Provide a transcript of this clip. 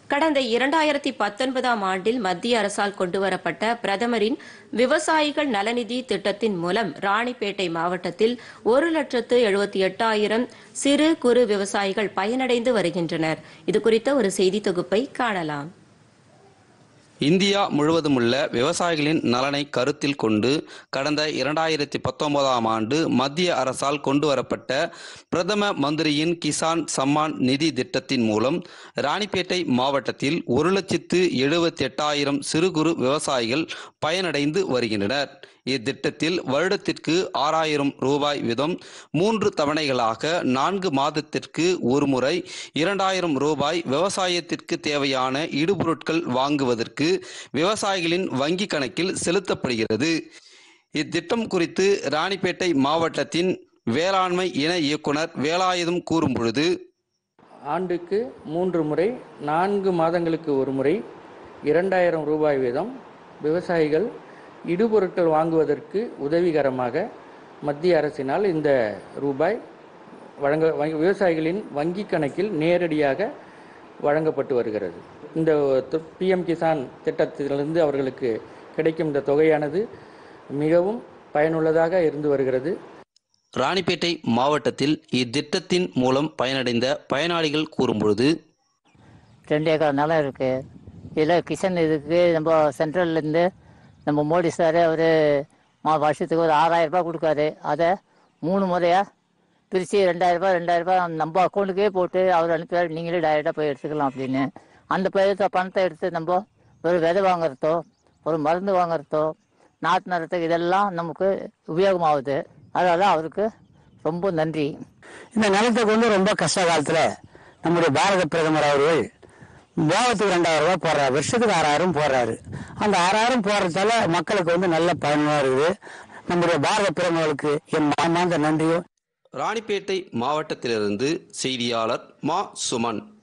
கடந்த இரண்டாயிரத்தி பத்தொன்பதாம் ஆண்டில் மத்திய அரசால் கொண்டுவரப்பட்ட பிரதமரின் விவசாயிகள் நலநிதி திட்டத்தின் மூலம் ராணிப்பேட்டை மாவட்டத்தில் ஒரு லட்சத்து எழுபத்தி எட்டாயிரம் சிறு குறு விவசாயிகள் பயனடைந்து வருகின்றனர் இதுகுறித்த ஒரு செய்தி தொகுப்பை காணலாம் இந்தியா முழுவதும் உள்ள விவசாயிகளின் நலனை கருத்தில் கொண்டு கடந்த இரண்டாயிரத்தி பத்தொன்பதாம் ஆண்டு மத்திய அரசால் கொண்டுவரப்பட்ட பிரதம மந்திரியின் கிசான் சம்மான் நிதி திட்டத்தின் மூலம் ராணிப்பேட்டை மாவட்டத்தில் ஒரு லட்சத்து எழுபத்தி எட்டாயிரம் சிறு குறு விவசாயிகள் பயனடைந்து வருகின்றனர் இத்திட்டத்தில் வருடத்திற்கு ஆறாயிரம் ரூபாய் வீதம் மூன்று தவணைகளாக நான்கு மாதத்திற்கு ஒருமுறை இரண்டாயிரம் ரூபாய் விவசாயத்திற்கு தேவையான இடுபொருட்கள் வாங்குவதற்கு விவசாயிகளின் வங்கி கணக்கில் செலுத்தப்படுகிறது இத்திட்டம் குறித்து ராணிப்பேட்டை மாவட்டத்தின் வேளாண்மை இணை இயக்குனர் வேலாயுதம் கூறும் பொழுது ஆண்டுக்கு மூன்று முறை நான்கு மாதங்களுக்கு ஒரு முறை இரண்டாயிரம் ரூபாய் வீதம் விவசாயிகள் இடுபொருட்கள் வாங்குவதற்கு உதவிகரமாக மத்திய அரசினால் இந்த ரூபாய் வழங்க வங்கி- விவசாயிகளின் வங்கி கணக்கில் நேரடியாக வழங்கப்பட்டு வருகிறது இந்த பிஎம் கிசான் திட்டத்திலிருந்து அவர்களுக்கு கிடைக்கும் இந்த தொகையானது மிகவும் பயனுள்ளதாக இருந்து வருகிறது ராணிப்பேட்டை மாவட்டத்தில் இத்திட்டத்தின் மூலம் பயனடைந்த பயனாளிகள் கூறும்பொழுது ரெண்டு ஏக்கர் நிலம் இருக்குது இதில் கிஷன் இதுக்கு நம்ம சென்ட்ரல்லேருந்து நம்ம மோடி சார் அவர் வருஷத்துக்கு ஒரு ஆறாயிரம் ரூபாய் கொடுக்காரு அதை மூணு முறையாக பிரித்து ரெண்டாயிரம் ரூபாய் ரெண்டாயிரம் ரூபாய் நம்ம அக்கௌண்ட்டுக்கே போட்டு அவர் அனுப்பிவார் நீங்களே டைரெக்டாக போய் எடுத்துக்கலாம் அப்படின்னு அந்த பயிரத்தை பணத்தை எடுத்து நம்ம ஒரு விதை வாங்குறதோ ஒரு மருந்து வாங்குறதோ நாற்று நடுறதுக்கு இதெல்லாம் நமக்கு உபயோகமாகுது அதனால அவருக்கு ரொம்ப நன்றி இந்த நிலத்தை கொண்டு ரொம்ப கஷ்ட காலத்துல நம்முடைய பாரத பிரதமர் அவர்கள் போகத்துக்கு ரெண்டாயிரம் ரூபாய் போடுறாரு வருஷத்துக்கு ஆறாயிரம் போடுறாரு அந்த ஆறாயிரம் போடுறதால மக்களுக்கு வந்து நல்ல பயனுள்ளா இருக்குது நம்முடைய பாரத பிரதமருக்கு என் மாமாந்த நன்றியும் ராணிப்பேட்டை மாவட்டத்திலிருந்து செய்தியாளர் மா சுமன்